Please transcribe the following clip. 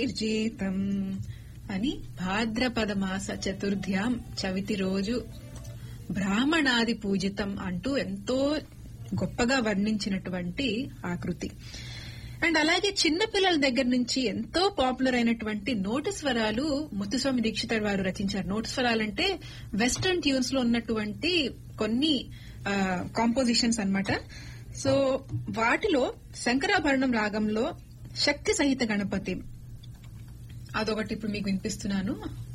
జీతం అని భాద్రపద మాస చతుర్థ్యాం చవితి రోజు బ్రాహ్మణాది పూజితం అంటూ ఎంతో గొప్పగా వర్ణించినటువంటి ఆకృతి అండ్ అలాగే చిన్న పిల్లల దగ్గర నుంచి ఎంతో పాపులర్ అయినటువంటి నోటు స్వరాలు ముత్తుస్వామి దీక్షితర్ వారు రచించారు నోటు స్వరాలు అంటే వెస్టర్న్ ట్యూన్స్ లో ఉన్నటువంటి కొన్ని కాంపోజిషన్స్ అన్నమాట సో వాటిలో శంకరాభరణం రాగంలో శక్తి సహిత గణపతి అదొకటి ఇప్పుడు మీకు వినిపిస్తున్నాను